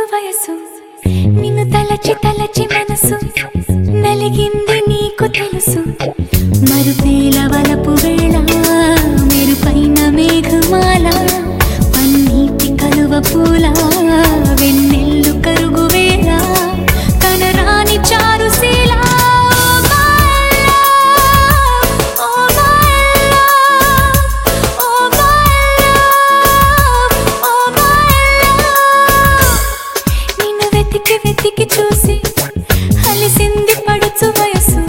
వయసు నిన్ను తలచి తలచి మనసు నలిగింది నీకు తెలుసు మరుపేల వలపు వేళ మెరుపైన మేఘమాల పన్నీటి కలువ పూల వెన్నెల్లు కరుగు వేళ కనరాని Charusheela Oh my love, oh my love, oh my love. నిన్ను వెతికి వెతికి చూసి అలిసింది పడుచు వయసు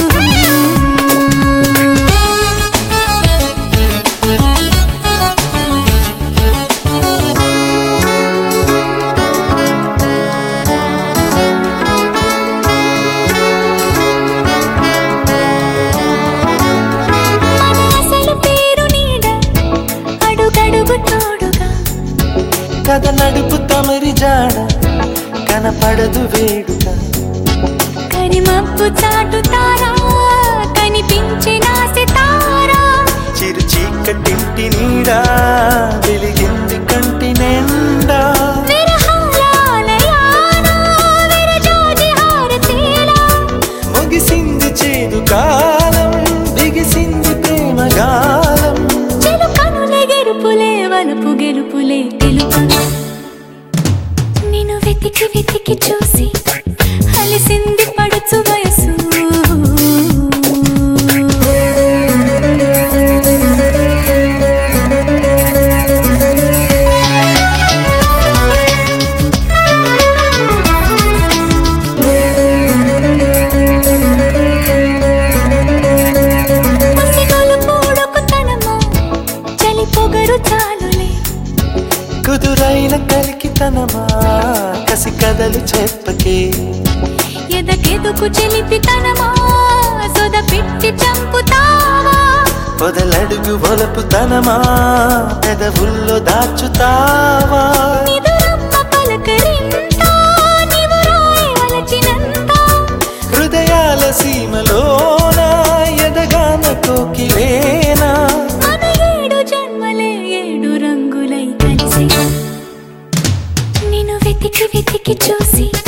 మన అసలు పేరు నీడ అడుగడుగు తోడుగా కథ నడుపు తమరి జాడ కనపడదు వేడుక కరిమప్పు చాటుతారా కనిపించిన సితారా చిరు చీకటింటి నీడా వెలిగింది కంటి నిండా విరహాలయాన విరజాజి హారతీలా ముగిసింది చేదు కాలం బిగిసింది ప్రేమ గాలం చిలుకనులే గెలుపులే వలుపు గెలుపులే తెలుప నిన్ను వెతికి వెతికి చూసి అలిసింది పడుచు వయసు పసిగొలు పూడుకుతనమా, చలి పొగరు చాలులే కుదురైన కలికితనమా కసి కథలు చెప్పకే ఎదకెదుకు చెలిపితనమా సొద పిట్టి చంపుతావా పొదలడుగు ఒలపుతనమా పెదవుల్లో దాచుతావా నిదురమ్మ పలకరింత నీవు రాయి వలచినంత హృదయాల సీమలోన ఎదగాన కోకిలేనా మన ఏడు జన్మలే ఏడు రంగులై కలిసి నిన్ను వెతికి వెతికి చూసి